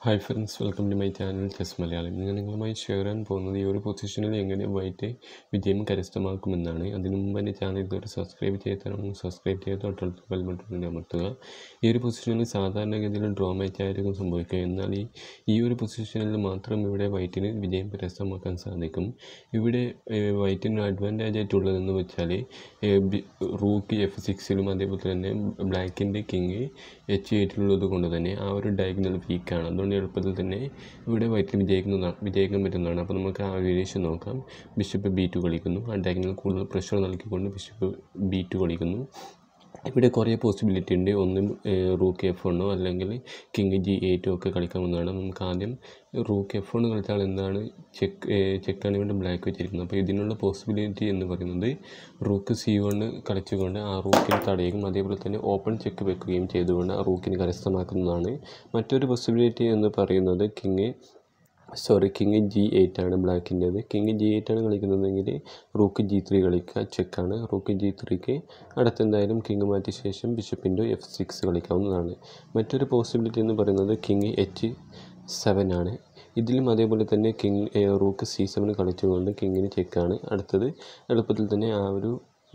hi friends welcome to my channel chess Malayalam ഇന്ന് നിങ്ങളുമായി share ചെയ്യാൻ പോകുന്നത് ഈ ഒരു പൊസിഷനിൽ എങ്ങനെ വൈറ്റ് വിജയം കരസ്ഥമാക്കുമെന്നാണ് അതിനു മുമ്പ് എൻ്റെ ചാനൽ ഇതുവരെ സബ്സ്ക്രൈബ് ചെയ്താണെങ്കിൽ സബ്സ്ക്രൈബ് ചെയ്ത് തൊട്ടടുത്ത് ബെൽ ബട്ടൺ അമർത്തുക ഈ ഒരു പൊസിഷനിൽ സാധാരണഗതിയിൽ ഡ്രോ മാച്ച് ആയിരിക്കും സംഭവിക്കുക എന്നാൽ ഈ ഈ ഒരു പൊസിഷനിൽ മാത്രം ഇവിടെ വൈറ്റിന് വിജയം കരസ്ഥമാക്കാൻ സാധിക്കും ഇവിടെ ഏഹ്, വൈറ്റിന് അഡ്വാൻറ്റേജ് ആയിട്ടുള്ളതെന്ന് വെച്ചാൽ റൂക്ക് എഫ് സിക്സിലും അതേപോലെ തന്നെ ബ്ലാക്കിൻ്റെ കിങ് എച്ച് എയ്റ്റിലുള്ളത് കൊണ്ട് തന്നെ ആ ഒരു ഡയഗണൽ വീക്കാണ് അതുകൊണ്ട് എളുപ്പത്തിൽ തന്നെ ഇവിടെ വൈറ്റിൽ വിജയിക്കുന്നതാണ് വിജയിക്കാൻ പറ്റുന്നതാണ് അപ്പോൾ നമുക്ക് ആ വേരിയേഷൻ നോക്കാം ബിഷപ്പ് ബി ടു കളിക്കുന്നു ആ ഡയഗണൽ കൂടുതൽ പ്രഷർ നൽകിക്കൊണ്ട് ബിഷപ്പ് ബി ടു കളിക്കുന്നു ഇവിടെ കുറേ പോസിബിലിറ്റി ഉണ്ട് ഒന്നും റൂക്ക് എഫ് വണ്ണോ അല്ലെങ്കിൽ കിങ് ജി എയ്റ്റോ ഒക്കെ കളിക്കാവുന്നതാണ് നമുക്ക് ആദ്യം റൂക്ക് എഫ് വൺ കളിച്ചാൽ എന്താണ് ചെക്ക് ചെക്കാണ് ഇവിടെ ബ്ലാക്ക് വെച്ചിരിക്കുന്നത് അപ്പോൾ ഇതിനുള്ള പോസിബിലിറ്റി എന്ന് പറയുന്നത് റൂക്ക് സി വണ് കളിച്ചുകൊണ്ട് ആ റൂക്കിനെ തടയുകയും അതേപോലെ തന്നെ ഓപ്പൺ ചെക്ക് വെക്കുകയും ചെയ്തുകൊണ്ട് ആ റൂക്കിനെ കരസ്ഥമാക്കുന്നതാണ് മറ്റൊരു പോസിബിലിറ്റി എന്ന് പറയുന്നത് king sorry king G eight ആണ് ബ്ലാക്കിൻ്റേത് കിങ് ജി എയ്റ്റ് ആണ് കളിക്കുന്നതെങ്കിൽ റൂക്ക് ജി ത്രീ കളിക്കുക ചെക്കാണ് റൂക്ക് ജി ത്രീക്ക് അടുത്തെന്തായാലും കിങ് മാറ്റിയ ശേഷം ബിഷപ്പിൻ്റെ എഫ് സിക്സ് കളിക്കാവുന്നതാണ് മറ്റൊരു പോസിബിലിറ്റി എന്ന് പറയുന്നത് കിങ് എച്ച് സെവൻ ആണ് ഇതിലും അതേപോലെ തന്നെ കിങ് റൂക്ക് സി സെവൻ കളിച്ചുകൊണ്ട് കിങ്ങിന് ചെക്കാണ് അടുത്തത് എളുപ്പത്തിൽ തന്നെ ആ ഒരു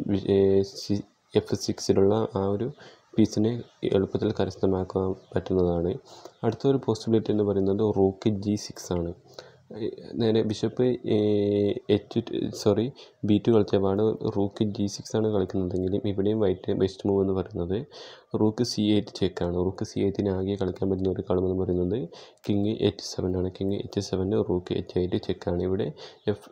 എഫ് സിക്സിലുള്ള ആ ഒരു പീസിനെ എളുപ്പത്തിൽ കരസ്ഥമാക്കാൻ പറ്റുന്നതാണ് അടുത്തൊരു പോസിബിലിറ്റി എന്ന് പറയുന്നത് റൂക്ക് ജി സിക്സ് ആണ് ഏഹ് നേരെ bishop H sorry B two കളിച്ച പാട് റൂക്ക് ജി സിക്സ് ആണ് കളിക്കുന്നതെങ്കിൽ ഇവിടെയും വൈറ്റ് ബെസ്റ്റ് മൂവ് എന്ന് പറയുന്നത് റൂക്ക് സി എയ്റ്റ് ചെക്കാണ് റൂക്ക് സി എയ്റ്റിന് ആകെ കളിക്കാൻ പറ്റുന്ന ഒരു കളമെന്ന് പറയുന്നത് കിങ് എച്ച് സെവൻ ആണ് കിങ് എച്ച് സെവന് റൂക്ക് എച്ച് എയ്റ്റ് ചെക്കാണ് ഇവിടെ എഫ്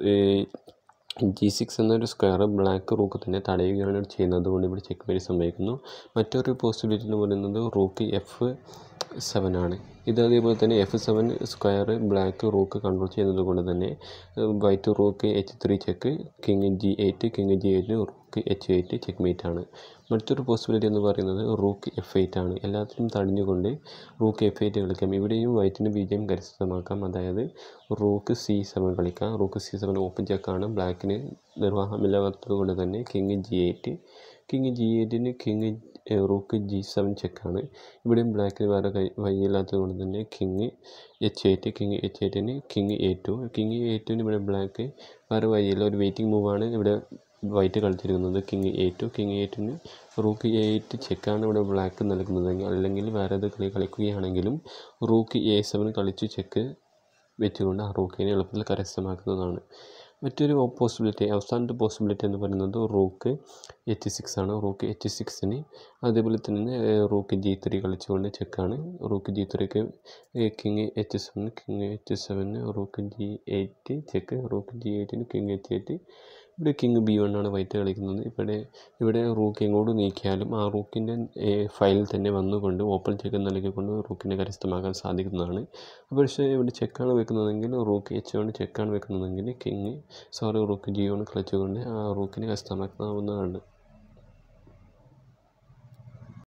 ജി സിക്സ് എന്നൊരു സ്ക്വയർ ബ്ലാക്ക് റൂക്ക് തന്നെ തടയുകയാണ് ചെയ്യുന്നത് അതുകൊണ്ട് ഇവിടെ ചെക്ക് മേരി സംഭവിക്കുന്നു മറ്റൊരു പോസിബിലിറ്റി എന്ന് പറയുന്നത് റൂക്ക് എഫ് സെവൻ ആണ് ഇത് അതേപോലെ തന്നെ F seven square black rook control ചെയ്യുന്നത് കൊണ്ട് തന്നെ white rook H three check king G eight king G eight rook H eight checkmate ആണ് മറ്റൊരു പോസിബിലിറ്റി എന്ന് പറയുന്നത് റൂക്ക് എഫ് എയ്റ്റ് ആണ് എല്ലാത്തിലും തടഞ്ഞുകൊണ്ട് റൂക്ക് എഫ് എയ്റ്റ് കളിക്കാം ഇവിടെയും വൈറ്റിന് വിജയം കരസ്ഥമാക്കാം അതായത് റൂക്ക് സി സെവൻ കളിക്കാം റൂക്ക് സി സെവൻ ഓപ്പൺ ചെക്കാണ് ബ്ലാക്കിന് നിർവാഹമില്ലാത്തത് കൊണ്ട് തന്നെ king G eight king G എയ്റ്റിന് കിങ് റൂക്ക് ജി സെവൻ ചെക്കാണ് ഇവിടെയും ബ്ലാക്കിന് വേറെ കൈ വഴിയില്ലാത്തത് കൊണ്ട് തന്നെ king H eight king H എയ്റ്റിന് king A two king A ടുവിന് ഇവിടെ ബ്ലാക്ക് വേറെ വഴിയില്ല ഒരു വെയിറ്റിംഗ് മൂവാണ് ഇവിടെ വൈറ്റ് കളിച്ചിരിക്കുന്നത് king A two king A ടുവിന് റൂക്ക് എ എയ്റ്റ് ചെക്കാണ് ഇവിടെ ബ്ലാക്ക് നൽകുന്നതെങ്കിൽ അല്ലെങ്കിൽ വേറെ ഏത് കളി കളിക്കുകയാണെങ്കിലും റൂക്ക് എ സെവൻ കളിച്ച് ചെക്ക് വെച്ചുകൊണ്ട് ആ റൂക്കിനെ എളുപ്പത്തിൽ കരസ്ഥമാക്കുന്നതാണ് മറ്റൊരു പോസിബിലിറ്റി അവസാനത്തെ പോസിബിലിറ്റി എന്ന് പറയുന്നത് റൂക്ക് എച്ച് സിക്സ് ആണ് റൂക്ക് എച്ച് സിക്സിന് അതേപോലെ തന്നെ റൂക്ക് ജി ത്രീ കളിച്ചുകൊണ്ട് ചെക്കാണ് റൂക്ക് ജി ത്രീക്ക് king H seven king H സെവന് rook G eight check rook G എയ്റ്റിന് കിങ് എച്ച് എയ്റ്റ് ഇവിടെ കിങ് ബി വൺ ആണ് വൈറ്റ് കളിക്കുന്നത് ഇവിടെ ഇവിടെ റൂക്ക് എങ്ങോട്ട് നീക്കിയാലും ആ റൂക്കിൻ്റെ ഫയലിൽ തന്നെ വന്നുകൊണ്ട് ഓപ്പൺ ചെക്ക് നൽകിക്കൊണ്ട് റൂക്കിനെ കരസ്ഥമാക്കാൻ സാധിക്കുന്നതാണ് അപ്പോൾ പക്ഷേ ഇവിടെ ചെക്കാണ് വെക്കുന്നതെങ്കിൽ റൂക്ക് എച്ച് കൊണ്ട് ചെക്കാണ് വെക്കുന്നതെങ്കിൽ king sorry rook G one കളിച്ചുകൊണ്ട് ആ റൂക്കിനെ കരസ്ഥമാക്കാവുന്നതാണ്